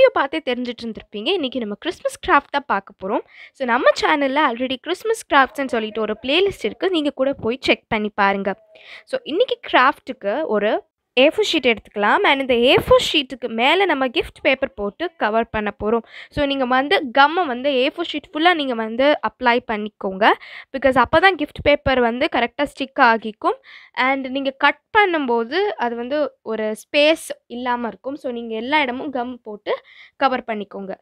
video பார்த்தே தெரிஞ்சுட்டு இருந்திருப்பீங்க இன்றைக்கி நம்ம கிறிஸ்மஸ் கிராஃப்ட் தான் பார்க்க போகிறோம் ஸோ நம்ம சேனலில் ஆல்ரெடி கிறிஸ்மஸ் கிராஃப்ட்ஸ்னு சொல்லிட்டு ஒரு பிளேலிஸ்ட் இருக்குது நீங்கள் கூட போய் செக் பண்ணி பாருங்கள் ஸோ இன்றைக்கி கிராஃப்ட்டுக்கு ஒரு ஏ ஃபோர் ஷீட் எடுத்துக்கலாம் அண்ட் இந்த ஏ ஃபோர் ஷீட்டுக்கு மேலே நம்ம கிஃப்ட் பேப்பர் போட்டு கவர் பண்ண போகிறோம் ஸோ நீங்கள் வந்து கம்மை வந்து ஏ ஃபோர் ஷீட் ஃபுல்லாக நீங்கள் வந்து அப்ளை பண்ணிக்கோங்க பிகாஸ் அப்போ தான் கிஃப்ட் பேப்பர் வந்து கரெக்டாக ஸ்டிக் ஆகிக்கும் அண்ட் நீங்கள் கட் பண்ணும்போது அது வந்து ஒரு ஸ்பேஸ் இல்லாமல் இருக்கும் ஸோ நீங்கள் எல்லா இடமும் கம் போட்டு கவர் பண்ணிக்கோங்க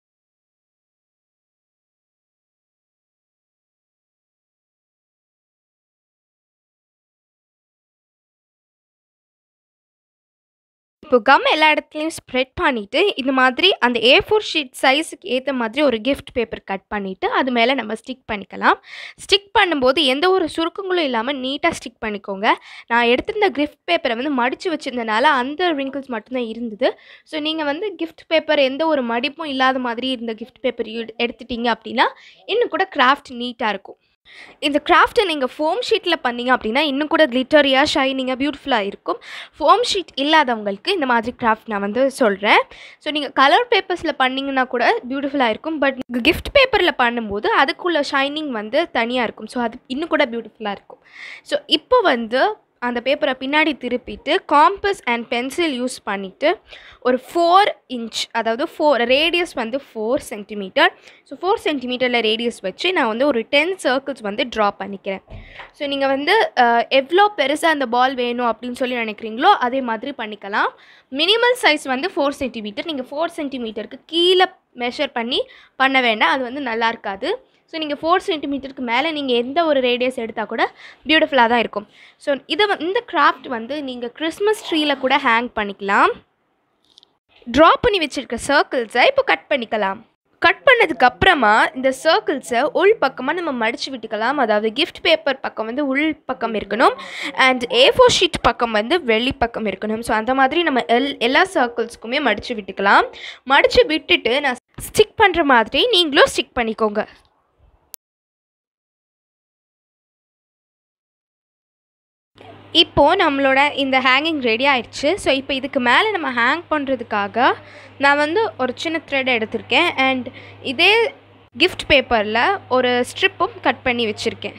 இப்போ கம் எல்லா இடத்துலையும் ஸ்ப்ரெட் பண்ணிவிட்டு இந்த மாதிரி அந்த ஏ ஃபோர் ஷீட் சைஸுக்கு ஏற்ற மாதிரி ஒரு கிஃப்ட் பேப்பர் கட் பண்ணிவிட்டு அது மேலே நம்ம ஸ்டிக் பண்ணிக்கலாம் ஸ்டிக் பண்ணும்போது எந்த ஒரு சுருக்கங்களும் இல்லாமல் நீட்டாக ஸ்டிக் பண்ணிக்கோங்க நான் எடுத்திருந்த கிஃப்ட் பேப்பரை வந்து மடித்து வச்சுருந்தனால அந்த ரிங்கிள்ஸ் மட்டும்தான் இருந்தது ஸோ நீங்கள் வந்து கிஃப்ட் பேப்பர் எந்த ஒரு மடிப்பும் இல்லாத மாதிரி இருந்த கிஃப்ட் பேப்பர் எடுத்துட்டீங்க அப்படின்னா இன்னும் கூட கிராஃப்ட் நீட்டாக இருக்கும் இந்த கிராஃப்ட்டை நீங்கள் ஃபோம் ஷீட்டில் பண்ணீங்க அப்படின்னா இன்னும் கூட கிளிட்டரியாக ஷைனிங்காக பியூட்டிஃபுல்லாக இருக்கும் ஃபோம் ஷீட் இல்லாதவங்களுக்கு இந்த மாதிரி கிராஃப்ட் நான் வந்து சொல்கிறேன் ஸோ நீங்கள் கலர் பேப்பர்ஸில் பண்ணிங்கன்னா கூட பியூட்டிஃபுல்லாக இருக்கும் பட் கிஃப்ட் பேப்பரில் பண்ணும்போது அதுக்குள்ள ஷைனிங் வந்து தனியாக இருக்கும் ஸோ அது இன்னும் கூட பியூட்டிஃபுல்லாக இருக்கும் ஸோ இப்போ வந்து அந்த பேப்பரை பின்னாடி திருப்பிட்டு காம்பஸ் அண்ட் பென்சில் யூஸ் பண்ணிவிட்டு ஒரு ஃபோர் இன்ச் அதாவது ஃபோர் ரேடியஸ் வந்து ஃபோர் சென்டிமீட்டர் ஸோ ஃபோர் சென்டிமீட்டரில் ரேடியஸ் வச்சு நான் வந்து ஒரு டென் சர்க்கிள்ஸ் வந்து ட்ரா பண்ணிக்கிறேன் ஸோ நீங்கள் வந்து எவ்வளோ பெருசாக அந்த பால் வேணும் அப்படின்னு சொல்லி நினைக்கிறீங்களோ அதே மாதிரி பண்ணிக்கலாம் மினிமல் சைஸ் வந்து ஃபோர் சென்டிமீட்டர் நீங்கள் ஃபோர் சென்டிமீட்டருக்கு கீழே மெஷர் பண்ணி பண்ண வேண்டாம் அது வந்து நல்லா இருக்காது ஸோ நீங்கள் ஃபோர் சென்டிமீட்டருக்கு மேலே நீங்கள் எந்த ஒரு ரேடியஸ் எடுத்தால் கூட பியூட்டிஃபுல்லாக தான் இருக்கும் ஸோ இதை வ- இந்த கிராஃப்ட் வந்து நீங்கள் கிறிஸ்மஸ் ட்ரீயில் கூட ஹேங் பண்ணிக்கலாம் ட்ரா பண்ணி வச்சுருக்க சர்க்கிள்ஸை இப்போ கட் பண்ணிக்கலாம் கட் பண்ணதுக்கு அப்புறமா இந்த சர்க்கிள்ஸை உள் பக்கமாக நம்ம மடித்து விட்டுக்கலாம் அதாவது கிஃப்ட் பேப்பர் பக்கம் வந்து உள் பக்கம் இருக்கணும் அண்ட் ஏ ஃபோர் ஷீட் பக்கம் வந்து வெளி பக்கம் இருக்கணும் ஸோ அந்த மாதிரி நம்ம எல் எல்லா சர்க்கிள்ஸ்க்குமே மடித்து விட்டுக்கலாம் மடித்து விட்டுட்டு நான் ஸ்டிக் பண்ணுற மாதிரி நீங்களும் ஸ்டிக் பண்ணிக்கோங்க இப்போது நம்மளோட இந்த ஹேங்கிங் ரெடி ஆயிடுச்சு ஸோ இப்போ இதுக்கு மேலே நம்ம ஹேங் பண்ணுறதுக்காக நான் வந்து ஒரு சின்ன த்ரெட் எடுத்திருக்கேன் அண்ட் இதே கிஃப்ட் பேப்பரில் ஒரு ஸ்ட்ரிப்பும் கட் பண்ணி வச்சுருக்கேன்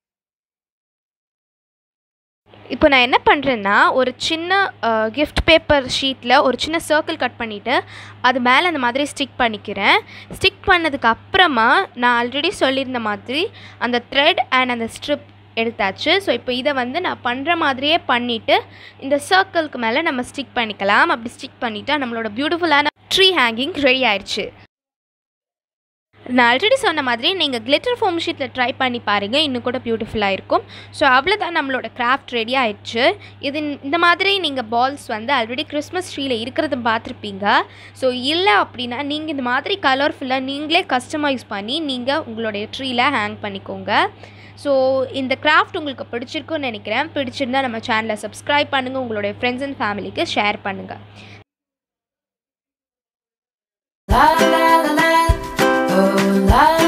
இப்போ நான் என்ன பண்ணுறேன்னா ஒரு சின்ன கிஃப்ட் பேப்பர் ஷீட்டில் ஒரு சின்ன சர்க்கிள் கட் பண்ணிவிட்டு அது மேலே அந்த மாதிரி ஸ்டிக் பண்ணிக்கிறேன் ஸ்டிக் பண்ணதுக்கு அப்புறமா நான் ஆல்ரெடி சொல்லியிருந்த மாதிரி அந்த த்ரெட் அண்ட் அந்த ஸ்ட்ரிப் எடுத்தாச்சு ஸோ இப்போ இதை வந்து நான் பண்ணுற மாதிரியே பண்ணிவிட்டு இந்த சர்க்கிள்க்கு மேலே நம்ம ஸ்டிக் பண்ணிக்கலாம் அப்படி ஸ்டிக் பண்ணிட்டா நம்மளோட பியூட்டிஃபுல்லான ட்ரீ ஹேங்கிங் ரெடி ஆயிடுச்சு நான் ஆல்ரெடி சொன்ன மாதிரி நீங்கள் கிளிட்டர் ஃபோம் ஷீட்டில் ட்ரை பண்ணி பாருங்கள் இன்னும் கூட பியூட்டிஃபுல்லாக இருக்கும் ஸோ அவ்வளோதான் நம்மளோட கிராஃப்ட் ரெடி ஆயிடுச்சு இது இந்த மாதிரி நீங்கள் பால்ஸ் வந்து ஆல்ரெடி கிறிஸ்மஸ் ட்ரீயில் இருக்கிறத பார்த்துருப்பீங்க ஸோ இல்லை அப்படின்னா நீங்கள் இந்த மாதிரி கலர்ஃபுல்லாக நீங்களே கஸ்டமைஸ் பண்ணி நீங்கள் உங்களுடைய ட்ரீயில் ஹேங் பண்ணிக்கோங்க ஸோ இந்த கிராஃப்ட் உங்களுக்கு பிடிச்சிருக்குன்னு நினைக்கிறேன் பிடிச்சிருந்தா நம்ம சேனலை சப்ஸ்கிரைப் பண்ணுங்கள் உங்களுடைய ஃப்ரெண்ட்ஸ் அண்ட் ஃபேமிலிக்கு ஷேர் பண்ணுங்கள் La la la la, oh la